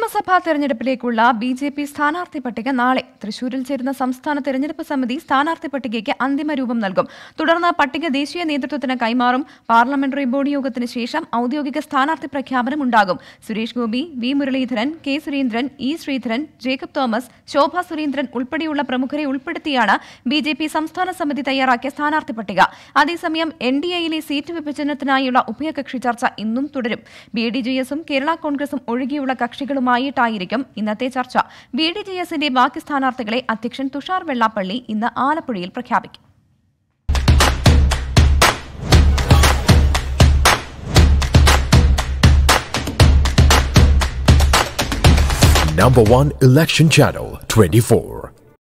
നിയമസഭാ തെരഞ്ഞെടുപ്പിലേക്കുള്ള B J P സ്ഥാനാർത്ഥി പട്ടിക നാളെ തൃശൂരിൽ ചേരുന്ന സംസ്ഥാന തെരഞ്ഞെടുപ്പ് സമിതി സ്ഥാനാർത്ഥി പട്ടികയ്ക്ക് അന്തിമ രൂപം നൽകും തുടർന്ന് പട്ടിക ദേശീയ നേതൃത്വത്തിന് കൈമാറും പാർലമെന്ററി ബോർഡ് യോഗത്തിന് ശേഷം ഔദ്യോഗിക സ്ഥാനാർത്ഥി പ്രഖ്യാപനം ഉണ്ടാകും Suresh Gopi V Muraleedharan K Surendran E Sreedharan Jacob Thomas Shobha Surendran ഉൾപ്പെടെയുള്ള പ്രമുഖരെ ഉൾപ്പെടുത്തിയാണ് ബി ജെ പി സംസ്ഥാന സമിതി തയ്യാറാക്കിയ സ്ഥാനാർത്ഥി പട്ടിക അതേസമയം എൻ ഡി എയിലെ സീറ്റ് വിഭജനത്തിനായുള്ള ഉഭയകക്ഷി ചർച്ച ഇന്നും തുടരും ബി ഡി ജെ എസും കേരള കോൺഗ്രസും ഒഴികെയുള്ള കക്ഷികളുമായിട്ടായിരിക്കും ഇന്നത്തെ ചർച്ച ബി ഡി ജെ എസിന്റെ ബാക്കി സ്ഥാനാർത്ഥികളെ അധ്യക്ഷൻ തുഷാർ വെള്ളാപ്പള്ളി ഇന്ന് ആലപ്പുഴയിൽ പ്രഖ്യാപിക്കും Number one election channel 24.